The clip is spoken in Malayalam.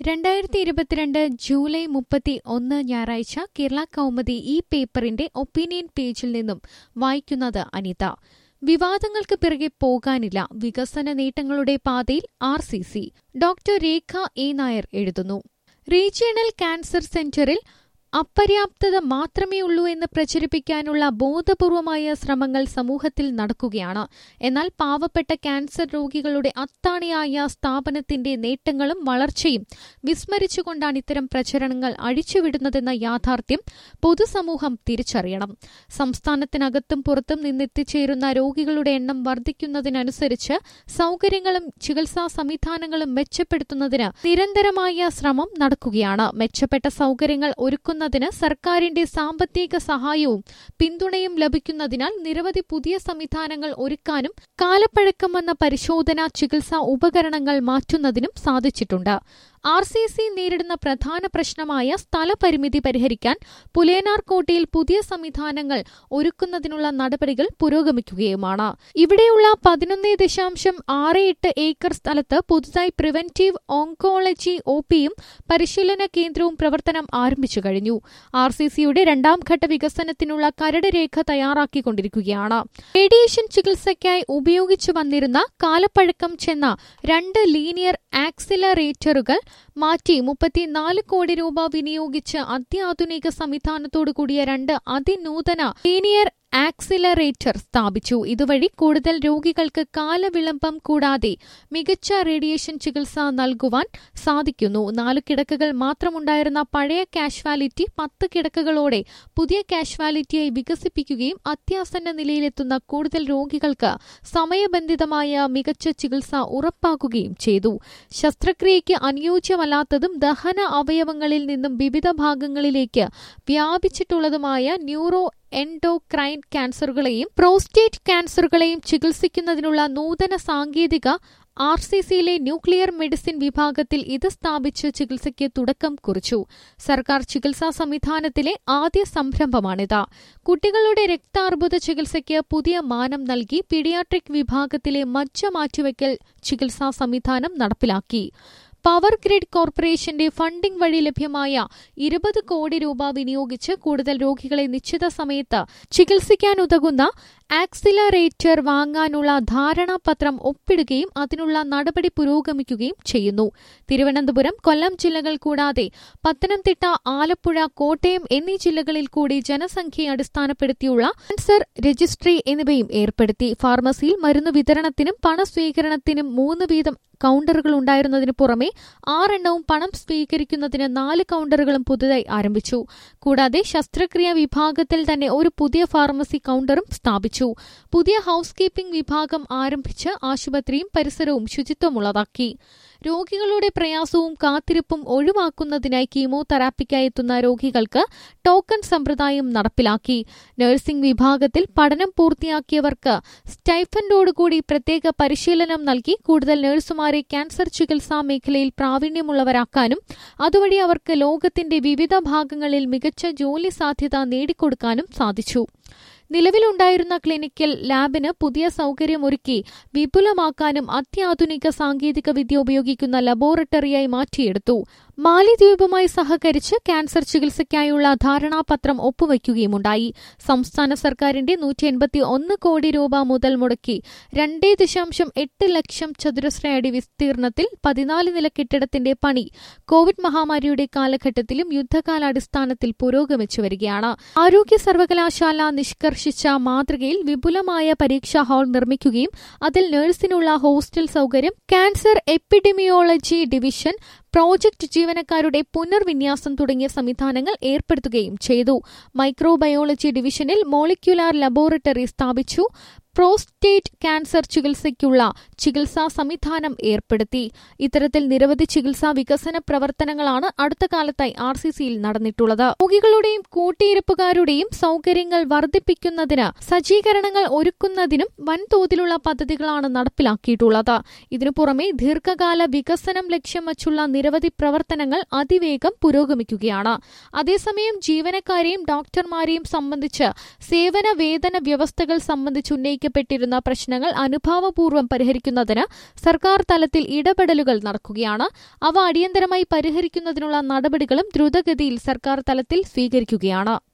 രണ്ടായിരത്തി ഇരുപത്തിരണ്ട് ജൂലൈ മുപ്പത്തി ഒന്ന് ഞായറാഴ്ച കേരള കൗമുദി ഈ പേപ്പറിന്റെ ഒപ്പീനിയൻ പേജിൽ നിന്നും വായിക്കുന്നത് അനിത വിവാദങ്ങൾക്ക് പിറകെ പോകാനില്ല വികസന നേട്ടങ്ങളുടെ പാതയിൽ R C C doctor Rekha A Nair എഴുതുന്നു റീജിയണൽ ക്യാൻസർ സെന്ററിൽ അപര്യാപ്തത മാത്രമേ ഉള്ളൂ എന്ന് പ്രചരിപ്പിക്കാനുള്ള ബോധപൂർവമായ ശ്രമങ്ങൾ സമൂഹത്തിൽ നടക്കുകയാണ് എന്നാൽ പാവപ്പെട്ട ക്യാൻസർ രോഗികളുടെ അത്താണിയായ സ്ഥാപനത്തിന്റെ നേട്ടങ്ങളും വളർച്ചയും വിസ്മരിച്ചുകൊണ്ടാണ് ഇത്തരം പ്രചരണങ്ങൾ അഴിച്ചുവിടുന്നതെന്ന യാഥാർത്ഥ്യം പൊതുസമൂഹം തിരിച്ചറിയണം സംസ്ഥാനത്തിനകത്തും പുറത്തും നിന്നെത്തിച്ചേരുന്ന രോഗികളുടെ എണ്ണം വർദ്ധിക്കുന്നതിനനുസരിച്ച് സൗകര്യങ്ങളും ചികിത്സാ സംവിധാനങ്ങളും മെച്ചപ്പെടുത്തുന്നതിന് നിരന്തരമായ ശ്രമം നടക്കുകയാണ് മെച്ചപ്പെട്ട സൗകര്യങ്ങൾ ഒരുക്കുന്നതിന് സർക്കാരിന്റെ സാമ്പത്തിക സഹായവും പിന്തുണയും ലഭിക്കുന്നതിനാൽ നിരവധി പുതിയ സംവിധാനങ്ങൾ ഒരുക്കാനും കാലപ്പഴക്കം വന്ന പരിശോധന ചികിത്സാ ഉപകരണങ്ങൾ മാറ്റുന്നതിനും സാധിച്ചിട്ടുണ്ട് ആർ സി സി നേരിടുന്ന പ്രധാന പ്രശ്നമായ സ്ഥലപരിമിതി പരിഹരിക്കാൻ പുലേനാർ കോട്ടയിൽ പുതിയ സംവിധാനങ്ങൾ ഒരുക്കുന്നതിനുള്ള നടപടികൾ പുരോഗമിക്കുകയുമാണ് ഇവിടെയുള്ള പതിനൊന്ന് ദശാംശം ആറ് എട്ട് ഏക്കർ സ്ഥലത്ത് പുതുതായി പ്രിവെന്റീവ് ഓങ്കോളജി ഒ പിയും പരിശീലന കേന്ദ്രവും പ്രവർത്തനം ആരംഭിച്ചു കഴിഞ്ഞു ആർ സി സിയുടെ രണ്ടാം ഘട്ട വികസനത്തിനുള്ള കരട് രേഖ തയ്യാറാക്കിക്കൊണ്ടിരിക്കുകയാണ് റേഡിയേഷൻ ചികിത്സയ്ക്കായി ഉപയോഗിച്ചു വന്നിരുന്ന കാലപ്പഴക്കം ചെന്ന രണ്ട് ലീനിയർ ആക്സിലറേറ്ററുകൾ മാറ്റി മുപ്പത്തിനാല് കോടി രൂപ വിനിയോഗിച്ച് അത്യാധുനിക സംവിധാനത്തോടു കൂടിയ രണ്ട് അതിനൂതന ലീനിയർ ആക്സിലറേറ്റർ സ്ഥാപിച്ചു ഇതുവഴി കൂടുതൽ രോഗികൾക്ക് കാലവിളംബം കൂടാതെ മികച്ച റേഡിയേഷൻ ചികിത്സ നൽകുവാൻ സാധിക്കുന്നു നാല് കിടക്കകൾ മാത്രമുണ്ടായിരുന്ന പഴയ കാഷ്വാലിറ്റി പത്ത് കിടക്കകളോടെ പുതിയ കാഷ്വാലിറ്റിയായി വികസിപ്പിക്കുകയും അത്യാസന്ന നിലയിലെത്തുന്ന കൂടുതൽ രോഗികൾക്ക് സമയബന്ധിതമായ മികച്ച ചികിത്സ ഉറപ്പാക്കുകയും ചെയ്തു ശസ്ത്രക്രിയയ്ക്ക് അനുയോജ്യമല്ലാത്തതും ദഹന അവയവങ്ങളിൽ നിന്നും വിവിധ ഭാഗങ്ങളിലേക്ക് വ്യാപിച്ചിട്ടുള്ളതുമായ ന്യൂറോ എൻഡോക്രൈൻ ക്യാൻസറുകളെയും പ്രോസ്റ്റേറ്റ് ക്യാൻസറുകളെയും ചികിത്സിക്കുന്നതിനുള്ള നൂതന സാങ്കേതിക ആർ സി സിയിലെ ന്യൂക്ലിയർ മെഡിസിൻ വിഭാഗത്തിൽ ഇത് സ്ഥാപിച്ച് ചികിത്സയ്ക്ക് തുടക്കം കുറിച്ചു സർക്കാർ ചികിത്സാ സംവിധാനത്തിലെ ആദ്യ സംരംഭമാണിത് കുട്ടികളുടെ രക്താർബുദ ചികിത്സയ്ക്ക് പുതിയ മാനം നൽകി പീഡിയാട്രിക് വിഭാഗത്തിലെ മജ്ജ മാറ്റിവെക്കൽ ചികിത്സാ സംവിധാനം നടപ്പിലാക്കി പവർ ഗ്രിഡ് കോർപ്പറേഷന്റെ ഫണ്ടിംഗ് വഴി ലഭ്യമായ ഇരുപത് കോടി രൂപ വിനിയോഗിച്ച് കൂടുതൽ രോഗികളെ നിശ്ചിത സമയത്ത് ചികിത്സിക്കാനുതകുന്ന ആക്സിലറേറ്റർ വാങ്ങാനുള്ള ധാരണാപത്രം ഒപ്പിടുകയും അതിനുള്ള നടപടി പുരോഗമിക്കുകയും ചെയ്യുന്നു തിരുവനന്തപുരം കൊല്ലം ജില്ലകൾ കൂടാതെ പത്തനംതിട്ട ആലപ്പുഴ കോട്ടയം എന്നീ ജില്ലകളിൽ കൂടി ജനസംഖ്യയെ അടിസ്ഥാനപ്പെടുത്തിയുള്ള ക്യാൻസർ രജിസ്ട്രി എന്നിവയും ഏർപ്പെടുത്തി ഫാർമസിയിൽ മരുന്ന് വിതരണത്തിനും പണസ്വീകരണത്തിനും മൂന്ന് വീതം കൌണ്ടറുകൾ ഉണ്ടായിരുന്നതിന് പുറമെ ആറെണ്ണവും പണം സ്വീകരിക്കുന്നതിന് നാല് കൌണ്ടറുകളും പുതുതായി ആരംഭിച്ചു കൂടാതെ ശസ്ത്രക്രിയ വിഭാഗത്തിൽ തന്നെ ഒരു പുതിയ ഫാർമസി കൌണ്ടറും സ്ഥാപിച്ചു പുതിയ ഹൌസ് കീപ്പിംഗ് വിഭാഗം ആരംഭിച്ച് ആശുപത്രിയും പരിസരവും ശുചിത്വമുള്ളതാക്കി രോഗികളുടെ പ്രയാസവും കാത്തിരിപ്പും ഒഴിവാക്കുന്നതിനായി കീമോതെറാപ്പിക്കായി എത്തുന്ന രോഗികൾക്ക് ടോക്കൺ സമ്പ്രദായം നടപ്പിലാക്കി നഴ്സിംഗ് വിഭാഗത്തിൽ പഠനം പൂർത്തിയാക്കിയവർക്ക് സ്റ്റൈഫൻഡോടുകൂടി പ്രത്യേക പരിശീലനം നൽകി കൂടുതൽ നഴ്സുമാരെ ക്യാൻസർ ചികിത്സാ മേഖലയിൽ പ്രാവീണ്യമുള്ളവരാക്കാനും അതുവഴി അവർക്ക് ലോകത്തിന്റെ വിവിധ ഭാഗങ്ങളിൽ മികച്ച ജോലി സാധ്യത നേടിക്കൊടുക്കാനും സാധിച്ചു നിലവിലുണ്ടായിരുന്ന ക്ലിനിക്കൽ ലാബിന് പുതിയ സൗകര്യമൊരുക്കി വിപുലമാക്കാനും അത്യാധുനിക സാങ്കേതിക വിദ്യ ഉപയോഗിക്കുന്ന ലബോറട്ടറിയായി മാറ്റിയെടുത്തു മാലിദ്വീപുമായി സഹകരിച്ച് ക്യാൻസർ ചികിത്സയ്ക്കായുള്ള ധാരണാപത്രം ഒപ്പുവയ്ക്കുകയുമുണ്ടായി സംസ്ഥാന സർക്കാരിന്റെ നൂറ്റി എൺപത്തി ഒന്ന് കോടി രൂപ മുതൽ മുടക്കി രണ്ടേ ദശാംശം എട്ട് ലക്ഷം ചതുരശ്ര അടി വിസ്തീർണത്തിൽ പതിനാല് നില കെട്ടിടത്തിന്റെ പണി കോവിഡ് മഹാമാരിയുടെ കാലഘട്ടത്തിലും യുദ്ധകാലാടിസ്ഥാനത്തിൽ പുരോഗമിച്ചു വരികയാണ് ആരോഗ്യ സർവകലാശാല നിഷ്കർഷിച്ച മാതൃകയിൽ വിപുലമായ പരീക്ഷാ ഹാൾ നിർമ്മിക്കുകയും അതിൽ നഴ്സിനുള്ള ഹോസ്റ്റൽ സൗകര്യം ക്യാൻസർ എപ്പിഡെമിയോളജി ഡിവിഷൻ പ്രോജക്ട് ജീവനക്കാരുടെ പുനർവിന്യാസം തുടങ്ങിയ സംവിധാനങ്ങൾ ഏർപ്പെടുത്തുകയും ചെയ്തു മൈക്രോബയോളജി ഡിവിഷനിൽ മോളിക്യുലാർ ലബോറട്ടറി സ്ഥാപിച്ചു പ്രോസ്റ്റേറ്റ് ക്യാൻസർ ചികിത്സയ്ക്കുള്ള ചികിത്സാ സംവിധാനം ഏർപ്പെടുത്തി ഇത്തരത്തിൽ നിരവധി ചികിത്സാ വികസന പ്രവർത്തനങ്ങളാണ് അടുത്ത കാലത്തായി ആർ സി സിയിൽ നടന്നിട്ടുള്ളത് രോഗികളുടെയും കൂട്ടിയിരിപ്പുകാരുടെയും സൗകര്യങ്ങൾ വർദ്ധിപ്പിക്കുന്നതിന് സജ്ജീകരണങ്ങൾ ഒരുക്കുന്നതിനും വൻതോതിലുള്ള പദ്ധതികളാണ് നടപ്പിലാക്കിയിട്ടുള്ളത് ഇതിനു പുറമെ ദീർഘകാല വികസനം ലക്ഷ്യം വച്ചുള്ള നിരവധി പ്രവർത്തനങ്ങൾ അതിവേഗം പുരോഗമിക്കുകയാണ് അതേസമയം ജീവനക്കാരെയും ഡോക്ടർമാരെയും സംബന്ധിച്ച് സേവന വേതന വ്യവസ്ഥകൾ സംബന്ധിച്ച് ഉന്നയിക്കുന്ന ഉന്നയിക്കപ്പെട്ടിരുന്ന പ്രശ്നങ്ങൾ അനുഭാവപൂർവ്വം പരിഹരിക്കുന്നതിന് സർക്കാർ തലത്തിൽ ഇടപെടലുകൾ നടക്കുകയാണ് അവ അടിയന്തരമായി പരിഹരിക്കുന്നതിനുള്ള നടപടികളും ദ്രുതഗതിയിൽ സർക്കാർ തലത്തിൽ സ്വീകരിക്കുകയാണ്